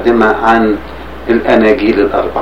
مقدمة عن الأناجيل الأربعة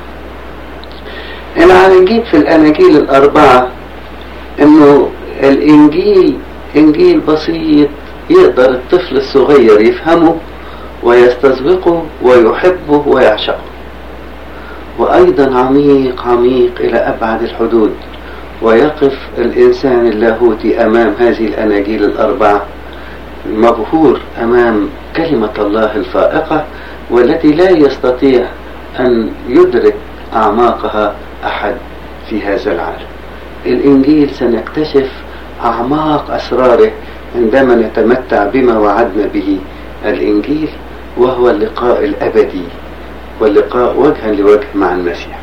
العجيب في الأناجيل الأربعة إنه الإنجيل إنجيل بسيط يقدر الطفل الصغير يفهمه ويستسبقه ويحبه ويعشقه وأيضا عميق عميق إلى أبعد الحدود ويقف الإنسان اللاهوتي أمام هذه الأناجيل الأربعة مبهور أمام كلمة الله الفائقة والتي لا يستطيع أن يدرك أعماقها أحد في هذا العالم الإنجيل سنكتشف أعماق أسراره عندما نتمتع بما وعدنا به الإنجيل وهو اللقاء الأبدي واللقاء وجها لوجه مع المسيح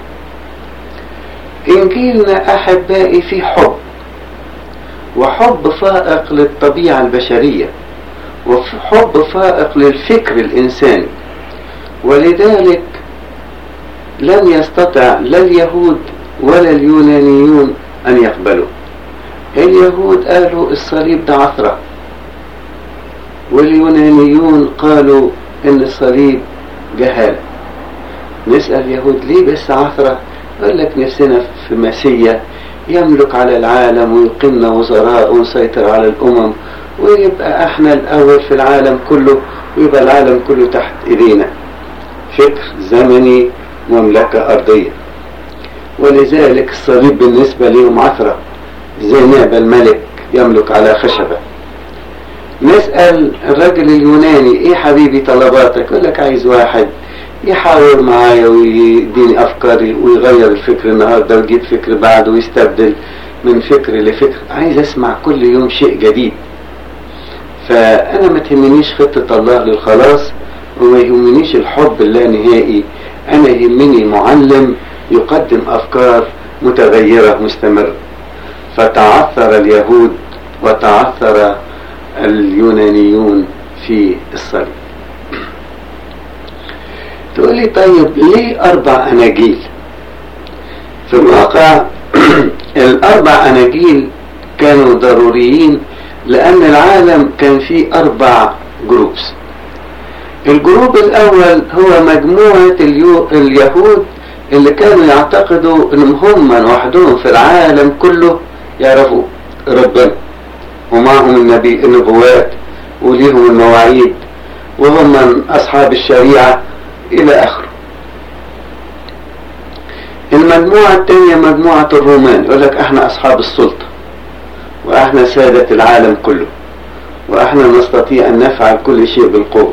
إنجيلنا أحبائي في حب وحب فائق للطبيعة البشرية وحب فائق للفكر الإنساني ولذلك لم يستطع لا اليهود ولا اليونانيون أن يقبلوا اليهود قالوا الصليب ده عثرة واليونانيون قالوا ان الصليب جهالة نسأل اليهود ليه بس عثرة يقول لك نفسنا في مسيا يملك على العالم ويقيمنا وزراء ونسيطر على الأمم ويبقى احنا الأول في العالم كله ويبقى العالم كله تحت إيدينا فكر زمني مملكة أرضية ولذلك الصليب بالنسبة لهم عثرة زي نعب الملك يملك على خشبة نسأل الرجل اليوناني ايه حبيبي طلباتك يقول لك عايز واحد يحاور معايا ويديني افكاري ويغير الفكر النهارده ويجيب فكر بعده ويستبدل من فكر لفكر عايز اسمع كل يوم شيء جديد فانا ما تهمنيش خطة الله للخلاص وما يهمنيش الحب اللانهائي انا يهمني معلم يقدم افكار متغيرة مستمرة فتعثر اليهود وتعثر اليونانيون في الصليب تقول لي طيب ليه أربع أناجيل في الواقع الأربع أناجيل كانوا ضروريين لأن العالم كان فيه أربع جروبس الجروب الأول هو مجموعة اليو... اليهود اللي كانوا يعتقدوا انهم هم لوحدهم في العالم كله يعرفوا ربنا ومعهم النبي النبوات وليهم المواعيد وهم من أصحاب الشريعة إلى آخره المجموعة الثانية مجموعة الرومان يقول لك احنا أصحاب السلطة وإحنا سادة العالم كله وإحنا نستطيع أن نفعل كل شيء بالقوة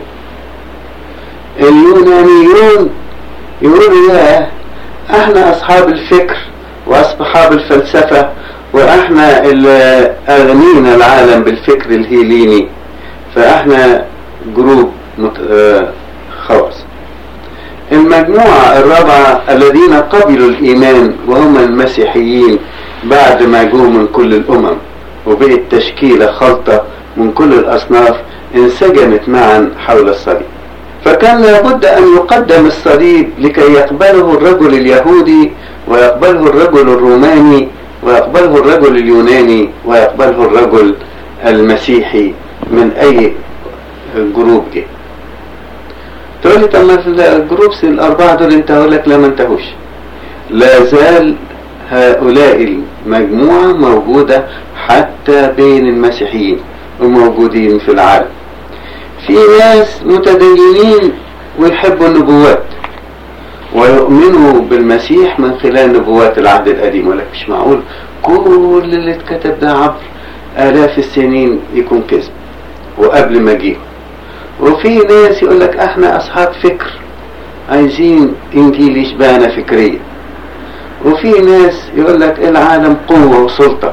اليونانيون يقولوا يا احنا أصحاب الفكر وأصحاب الفلسفة واحنا اللي اغنينا العالم بالفكر الهيليني فاحنا جروب مت... آه خلاص المجموعة الرابعة الذين قبلوا الإيمان وهم المسيحيين بعد ما جوا من كل الأمم وبقت تشكيلة خلطة من كل الأصناف انسجمت معا حول الصليب فكان لابد أن يقدم الصليب لكي يقبله الرجل اليهودي ويقبله الرجل الروماني ويقبله الرجل اليوناني ويقبله الرجل المسيحي من أي جروب جه تقول لي طب ما في الجروبس الأربعة دول انت هقول لك لا ما انتهوش لا زال هؤلاء المجموعة موجودة حتى بين المسيحيين وموجودين في العالم في ناس متدينين ويحبوا النبوات ويؤمنوا بالمسيح من خلال نبوات العهد القديم ولك مش معقول كل اللي اتكتب ده عبر آلاف السنين يكون كذب وقبل مجيئه وفي ناس يقول لك احنا اصحاب فكر عايزين انجيل يشبهنا فكريا وفي ناس يقول لك العالم قوة وسلطة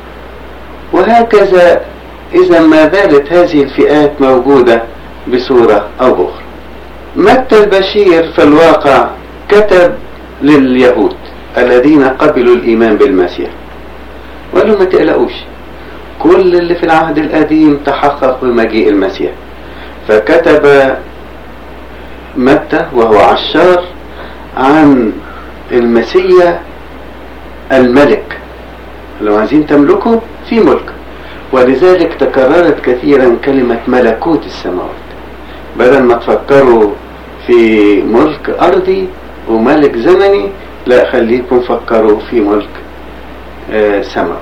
وهكذا اذا ما زالت هذه الفئات موجودة بصورة او باخرى متى البشير في الواقع كتب لليهود الذين قبلوا الايمان بالمسيح وقالوا ما تقلقوش كل اللي في العهد القديم تحقق بمجيء المسيح فكتب متى وهو عشار عن المسيح الملك لو عايزين تملكه في ملك ولذلك تكررت كثيرا كلمة ملكوت السماوات بدل ما تفكروا في ملك أرضي وملك زمني لا خليكم فكروا في ملك آه سماوي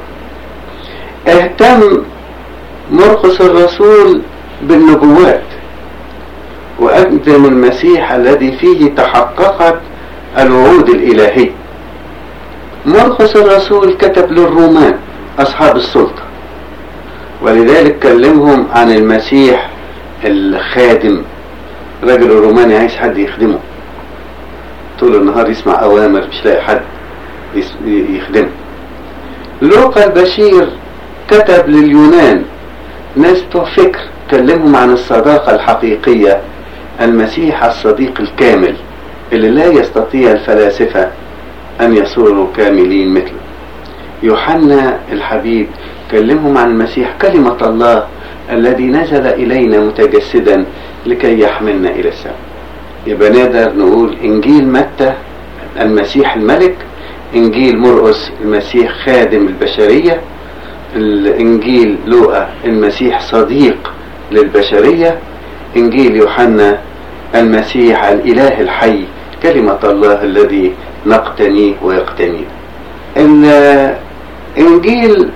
اهتم مرقس الرسول بالنبوات وقدم المسيح الذي فيه تحققت الوعود الإلهية مرقس الرسول كتب للرومان أصحاب السلطة ولذلك كلمهم عن المسيح الخادم الراجل الروماني عايز حد يخدمه طول النهار يسمع أوامر مش لاقي حد يخدمه لوقا البشير كتب لليونان ناس بتوع فكر كلمهم عن الصداقة الحقيقية المسيح الصديق الكامل اللي لا يستطيع الفلاسفة أن يصوروا كاملين مثله يوحنا الحبيب كلمهم عن المسيح كلمة الله الذي نزل إلينا متجسدا لكي يحملنا إلى السماء يبقى نقدر نقول إنجيل متى المسيح الملك إنجيل مرقس المسيح خادم البشرية الإنجيل لوقا المسيح صديق للبشرية إنجيل يوحنا المسيح الإله الحي كلمة الله الذي نقتنيه ويقتنيه الإنجيل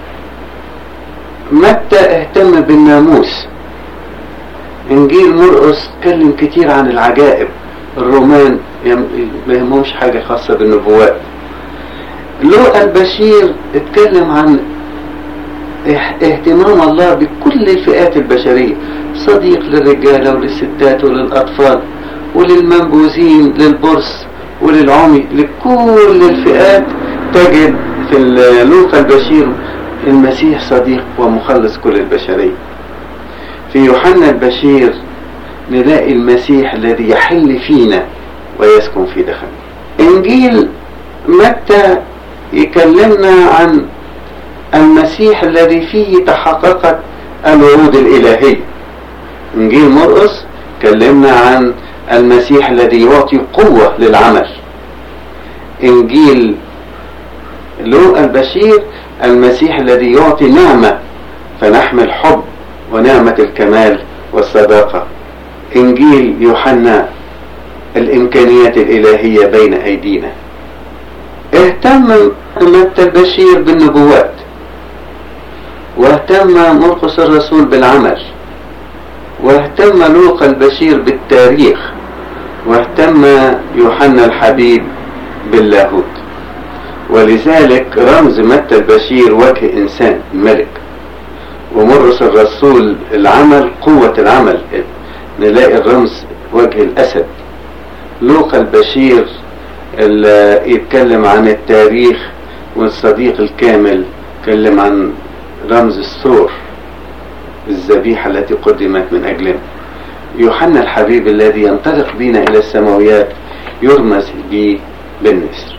متى اهتم بالناموس إنجيل مرقس اتكلم كتير عن العجائب الرومان ما يهمهمش حاجة خاصة بالنبوات لوقا البشير اتكلم عن اهتمام الله بكل الفئات البشرية صديق للرجالة وللستات وللأطفال وللمنبوذين للبرص وللعمي لكل الفئات تجد في لوقا البشير المسيح صديق ومخلص كل البشرية في يوحنا البشير نلاقي المسيح الذي يحل فينا ويسكن في داخلنا انجيل متى يكلمنا عن المسيح الذي فيه تحققت الوعود الإلهية إنجيل مرقس كلمنا عن المسيح الذي يعطي قوة للعمل إنجيل لوقا البشير المسيح الذي يعطي نعمة فنحمل حب ونعمة الكمال والصداقة إنجيل يوحنا الإمكانيات الإلهية بين أيدينا اهتم متى البشير بالنبوات واهتم مرقس الرسول بالعمل واهتم لوقا البشير بالتاريخ واهتم يوحنا الحبيب باللاهوت ولذلك رمز متى البشير وجه انسان ملك ومرقس الرسول العمل قوة العمل نلاقي الرمز وجه الاسد لوقا البشير اللي يتكلم عن التاريخ والصديق الكامل يتكلم عن رمز الثور الذبيحة التي قدمت من أجلنا يوحنا الحبيب الذي ينطلق بنا إلى السماويات يرمز به بالنسر